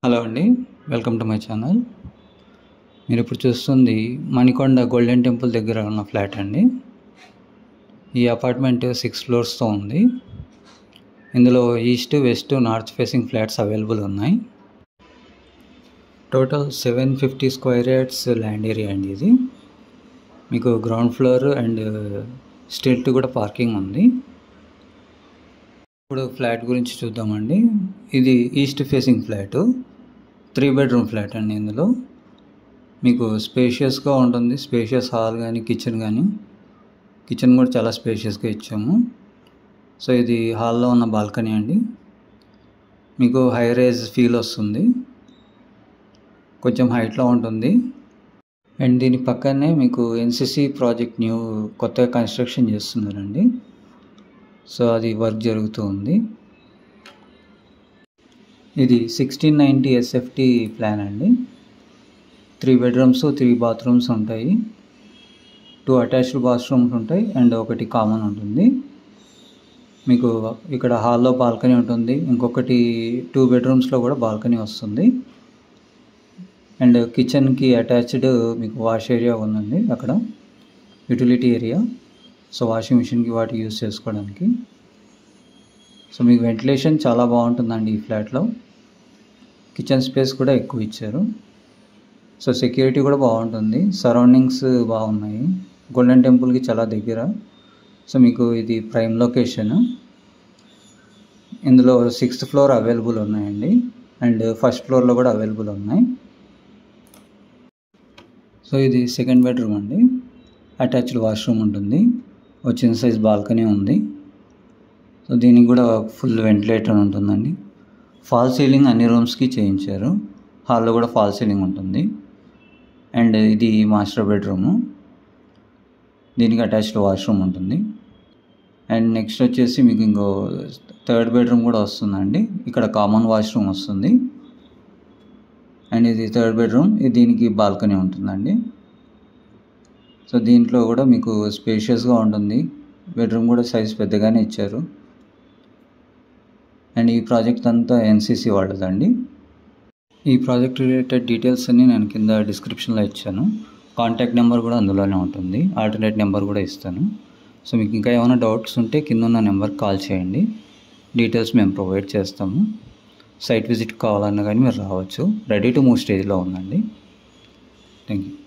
hello అండి welcome to my channel మీరు ఇప్పుడు చూస్తుంది మణికొండ గోల్డెన్ టెంపుల్ దగ్గర ఉన్న ఫ్లాట్ అండి ఈ అపార్ట్మెంట్ సిక్స్ ఫ్లోర్స్తో ఉంది ఇందులో east west north facing flats available ఉన్నాయి total seven fifty square yards land area అండి ఇది మీకు గ్రౌండ్ ఫ్లోర్ అండ్ స్ట్రీట్ కూడా పార్కింగ్ ఉంది ఇప్పుడు ఫ్లాట్ గురించి చూద్దామండి ఇది east facing flat three bedroom flat అండి ఇందులో మీకు స్పేషియస్గా ఉంటుంది స్పేషియస్ హాల్ కానీ కిచెన్ కానీ కిచెన్ కూడా చాలా స్పేషియస్గా ఇచ్చాము సో ఇది హాల్లో ఉన్న బాల్కనీ అండి మీకు హై రైజ్ ఫీల్ వస్తుంది కొంచెం హైట్లో ఉంటుంది అండ్ దీని పక్కనే మీకు ఎన్సిసి ప్రాజెక్ట్ న్యూ కొత్తగా కన్స్ట్రక్షన్ చేస్తున్నారండి సో అది వర్క్ జరుగుతూ ఉంది ఇది సిక్స్టీన్ నైంటీ ఎస్ఎఫ్టీ ప్లాన్ అండి త్రీ బెడ్రూమ్స్ త్రీ బాత్రూమ్స్ ఉంటాయి టూ అటాచ్డ్ బాత్రూమ్స్ ఉంటాయి అండ్ ఒకటి కామన్ ఉంటుంది మీకు ఇక్కడ హాల్లో బాల్కనీ ఉంటుంది ఇంకొకటి టూ బెడ్రూమ్స్లో కూడా బాల్కనీ వస్తుంది అండ్ కిచెన్కి అటాచ్డ్ మీకు వాష్ ఏరియా ఉందండి అక్కడ యూటిలిటీ ఏరియా సో వాషింగ్ మిషన్కి వాటికి యూస్ చేసుకోవడానికి సో మీకు వెంటిలేషన్ చాలా బాగుంటుందండి ఈ ఫ్లాట్లో కిచెన్ స్పేస్ కూడా ఎక్కువ ఇచ్చారు సో సెక్యూరిటీ కూడా బాగుంటుంది సరౌండింగ్స్ బాగున్నాయి గోల్డెన్ టెంపుల్కి చాలా దగ్గర సో మీకు ఇది ప్రైమ్ లొకేషన్ ఇందులో సిక్స్త్ ఫ్లోర్ అవైలబుల్ ఉన్నాయండి అండ్ ఫస్ట్ ఫ్లోర్లో కూడా అవైలబుల్ ఉన్నాయి సో ఇది సెకండ్ బెడ్రూమ్ అండి అటాచ్డ్ వాష్రూమ్ ఉంటుంది వచ్చిన సైజ్ బాల్కనీ ఉంది సో దీనికి కూడా ఫుల్ వెంటిలేటర్ ఉంటుందండి ఫాల్ సీలింగ్ అన్ని రూమ్స్కి చేయించారు హాల్లో కూడా ఫాల్ సీలింగ్ ఉంటుంది అండ్ ఇది మాస్టర్ బెడ్రూము దీనికి అటాచ్డ్ వాష్రూమ్ ఉంటుంది అండ్ నెక్స్ట్ వచ్చేసి మీకు ఇంకో థర్డ్ బెడ్రూమ్ కూడా వస్తుందండి ఇక్కడ కామన్ వాష్రూమ్ వస్తుంది అండ్ ఇది థర్డ్ బెడ్రూమ్ ఇది దీనికి బాల్కనీ ఉంటుందండి సో దీంట్లో కూడా మీకు స్పేషియస్గా ఉంటుంది బెడ్రూమ్ కూడా సైజ్ పెద్దగానే ఇచ్చారు అండ్ ఈ ప్రాజెక్ట్ అంతా ఎన్సీసీ వాళ్ళదండి ఈ ప్రాజెక్ట్ రిలేటెడ్ డీటెయిల్స్ అన్నీ నేను కింద డిస్క్రిప్షన్లో ఇచ్చాను కాంటాక్ట్ నెంబర్ కూడా అందులోనే ఉంటుంది ఆల్టర్నేట్ నెంబర్ కూడా ఇస్తాను సో మీకు ఇంకా ఏమైనా డౌట్స్ ఉంటే కింద ఉన్న నెంబర్కి కాల్ చేయండి డీటెయిల్స్ మేము ప్రొవైడ్ చేస్తాము సైట్ విజిట్ కావాలన్నా కానీ మీరు రావచ్చు రెడీ టు మూవ్ స్టేజ్లో ఉందండి థ్యాంక్ యూ